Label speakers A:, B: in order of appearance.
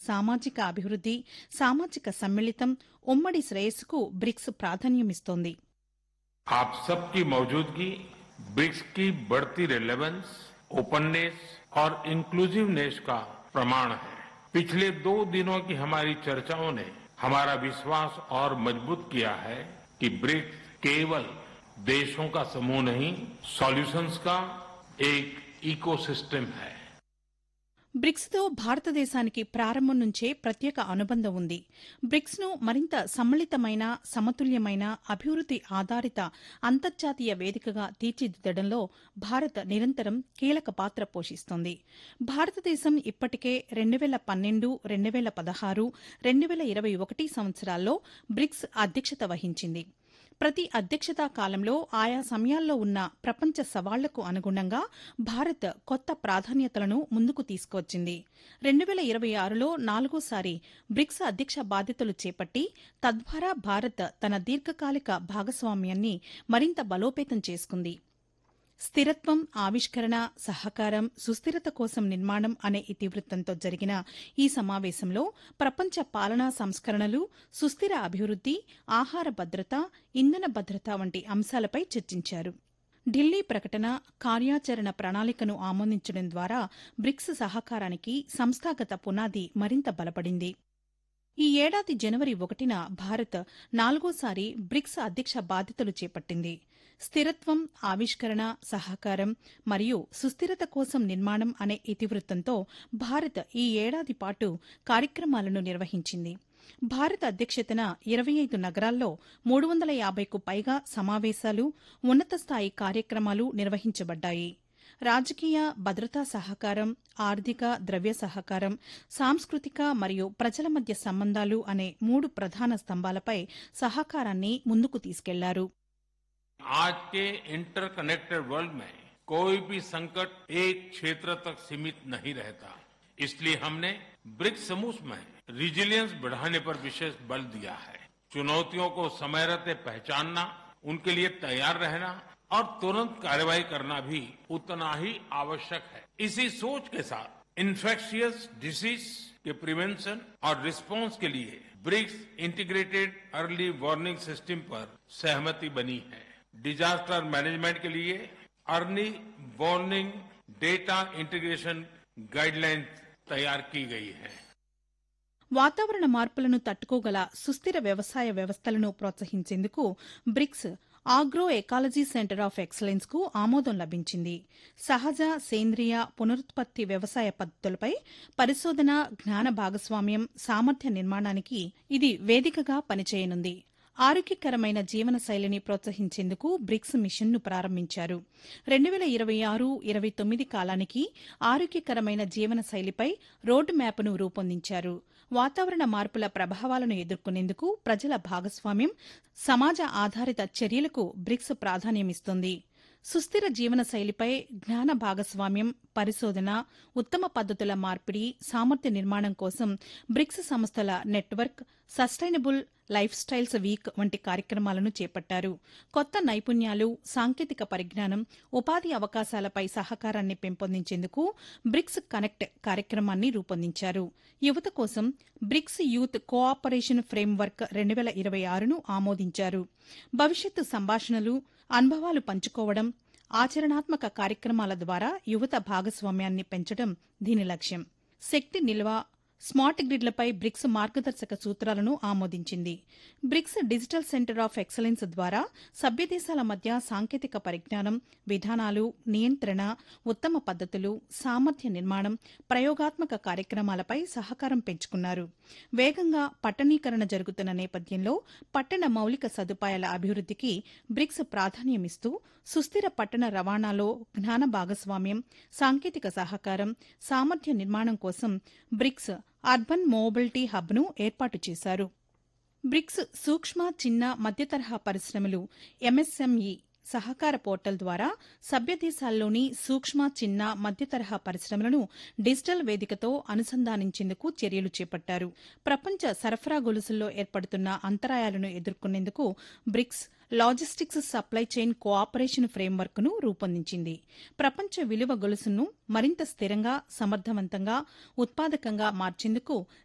A: సామాజిక అభివృద్ది సామాజిక సమ్మిళితం ఉమ్మడి శ్రేయస్సుకు బ్రిక్స్ ప్రాధాన్యమిస్తోంది
B: आप सबकी मौजूदगी ब्रिक्स की बढ़ती रेलेवेंस ओपननेस और इंक्लूसिवनेस का प्रमाण है पिछले दो दिनों की हमारी चर्चाओं ने हमारा विश्वास और मजबूत किया है कि ब्रिक्स केवल देशों का समूह नहीं सॉल्यूशंस का एक इकोसिस्टम है
A: బ్రిక్స్తో భారతదేశానికి ప్రారంభం నుంచే ప్రత్యేక అనుబంధం ఉంది బ్రిక్స్ను మరింత సమ్మిళితమైన సమతుల్యమైన అభివృద్ది ఆధారిత అంతర్జాతీయ వేదికగా తీర్చిదిద్దడంలో భారత్ నిరంతరం కీలక పాత్ర పోషిస్తోంది భారతదేశం ఇప్పటికే రెండు వేల పన్నెండు రెండు వేల పదహారు రెండు వేల ఇరవై ఒకటి సంవత్సరాల్లో బ్రిక్స్ అధ్యక్షత వహించింది ప్రతి అధ్యక్షతా కాలంలో ఆయా సమయాల్లో ఉన్న ప్రపంచ సవాళ్లకు అనుగుణంగా భారత్ కొత్త ప్రాధాన్యతలను ముందుకు తీసుకువచ్చింది రెండు వేల ఇరవై ఆరులో నాలుగోసారి బ్రిక్స్ అధ్యక్ష బాధ్యతలు చేపట్టి తద్వారా భారత్ తన దీర్ఘకాలిక భాగస్వామ్యాన్ని మరింత బలోపేతం చేసుకుంది స్థిరత్వం ఆవిష్కరణ సహకారం సుస్థిరత కోసం నిర్మాణం అనే ఇతివృత్తంతో జరిగిన ఈ సమావేశంలో ప్రపంచ పాలనా సంస్కరణలు సుస్థిర అభివృద్ది ఆహార భద్రత ఇంధన భద్రత వంటి అంశాలపై చర్చించారు ఢిల్లీ ప్రకటన కార్యాచరణ ప్రణాళికను ఆమోదించడం ద్వారా బ్రిక్స్ సహకారానికి సంస్థాగత పునాది మరింత బలపడింది ఈ ఏడాది జనవరి ఒకటిన భారత్ నాలుగోసారి బ్రిక్స్ అధ్యక్ష బాధ్యతలు చేపట్టింది స్థిరత్వం ఆవిష్కరణ సహకారం మరియు సుస్థిరత కోసం నిర్మాణం అనే ఇతివృత్తంతో భారత్ ఈ ఏడాది పాటు కార్యక్రమాలను నిర్వహించింది భారత అధ్యక్షతన ఇరవై ఐదు నగరాల్లో మూడు వందల యాభైకు పైగా సమావేశాలు ఉన్నత స్థాయి కార్యక్రమాలు నిర్వహించబడ్డాయి రాజకీయ భద్రతా సహకారం ఆర్థిక ద్రవ్య సహకారం సాంస్కృతిక మరియు ప్రజల మధ్య సంబంధాలు అనే మూడు ప్రధాన స్తంభాలపై సహకారాన్ని ముందుకు తీసుకెళ్లారు
B: आज के इंटरकनेक्टेड वर्ल्ड में कोई भी संकट एक क्षेत्र तक सीमित नहीं रहता इसलिए हमने ब्रिक्स समूह में रिजिलियंस बढ़ाने पर विशेष बल दिया है चुनौतियों को समय रहते पहचानना उनके लिए तैयार रहना और तुरंत कार्रवाई करना भी उतना ही आवश्यक है इसी सोच के साथ इन्फेक्शियस डिसीज के प्रिवेंशन और रिस्पांस के लिए BRICS integrated early warning system पर सहमति बनी है डिजास्टर मैनेजमेंट के लिए early warning data integration guidelines तैयार की गई है
A: వాతావరణ మార్పులను తట్టుకోగల సుస్థిర వ్యవసాయ వ్యవస్థలను ప్రోత్సహించేందుకు BRICS agro ecology centre of excellence కు ఆమోదం లభించింది సహజ సేంద్రియ పునరుత్పత్తి వ్యవసాయ పద్దతులపై పరిశోధన జ్ఞాన భాగస్వామ్యం సామర్థ్య నిర్మాణానికి ఇది వేదికగా పనిచేయనుంది ఆరోగ్యకరమైన జీవన శైలిని ప్రోత్సహించేందుకు బ్రిక్స్ మిషన్ను ప్రారంభించారు రెండు వేల ఇరవై ఆరు ఇరవై తొమ్మిది కాలానికి ఆరోగ్యకరమైన జీవన శైలిపై రోడ్ మ్యాప్ను రూపొందించారు వాతావరణ మార్పుల ప్రభావాలను ఎదుర్కొనేందుకు ప్రజల భాగస్వామ్యం సమాజ ఆధారిత చర్యలకు బ్రిక్స్ ప్రాధాన్యమిస్తుంది సుస్థిర జీవన శైలిపై జ్ఞాన భాగస్వామ్యం పరిశోధన ఉత్తమ పద్దతుల మార్పిడి సామర్థ్య నిర్మాణం కోసం బ్రిక్స్ సంస్థల network sustainable lifestyles week వంటి కార్యక్రమాలను చేపట్టారు కొత్త నైపుణ్యాలు సాంకేతిక పరిజ్ఞానం ఉపాధి అవకాశాలపై సహకారాన్ని పెంపొందించేందుకు బ్రిక్స్ కనెక్ట్ కార్యక్రమాన్ని రూపొందించారు యువత కోసం బ్రిక్స్ యూత్ కోఆపరేషన్ ఫ్రేమ్వర్క్ రెండు వేల ఇరవై ఆరును ఆమోదించారు భవిష్యత్తు సంభాషణలు అనుభవాలు పంచుకోవడం ఆచరణాత్మక కార్యక్రమాల ద్వారా యువత భాగస్వామ్యాన్ని పెంచడం దీని లక్ష్యం శక్తి నిల్వ స్మార్ట్ గ్రిడ్లపై బ్రిక్స్ మార్గదర్శక సూత్రాలను ఆమోదించింది BRICS digital centre of excellence ద్వారా సభ్యదేశాల మధ్య సాంకేతిక పరిజ్ఞానం విధానాలు నియంత్రణ ఉత్తమ పద్దతులు సామర్థ్య నిర్మాణం ప్రయోగాత్మక కార్యక్రమాలపై సహకారం పెంచుకున్నారు వేగంగా పట్టణీకరణ జరుగుతున్న నేపథ్యంలో పట్టణ మౌలిక సదుపాయాల అభివృద్దికి బ్రిక్స్ ప్రాధాన్యమిస్తూ సుస్థిర పట్టణ రవాణాలో జ్ఞాన భాగస్వామ్యం సాంకేతిక సహకారం సామర్థ్య నిర్మాణం కోసం బ్రిక్స్ అర్బన్ మోబిలిటీ హబ్ను ఏర్పాటు చేశారు బ్రిక్స్ సూక్ష్మ చిన్న మధ్యతరహా పరిశ్రమలు ఎంఎస్ఎంఈ సహకార పోర్టల్ ద్వారా సభ్య దేశాల్లోని సూక్ష్మ చిన్న మధ్యతరహా పరిశ్రమలను డిజిటల్ వేదికతో అనుసంధానించేందుకు చర్యలు చేపట్టారు ప్రపంచ సరఫరా గొలుసుల్లో ఏర్పడుతున్న అంతరాయాలను ఎదుర్కొనేందుకు BRICS logistics supply chain cooperation framework ను రూపొందించింది ప్రపంచ విలువ గొలుసును మరింత స్థిరంగా సమర్థవంతంగా ఉత్పాదకంగా మార్చేందుకు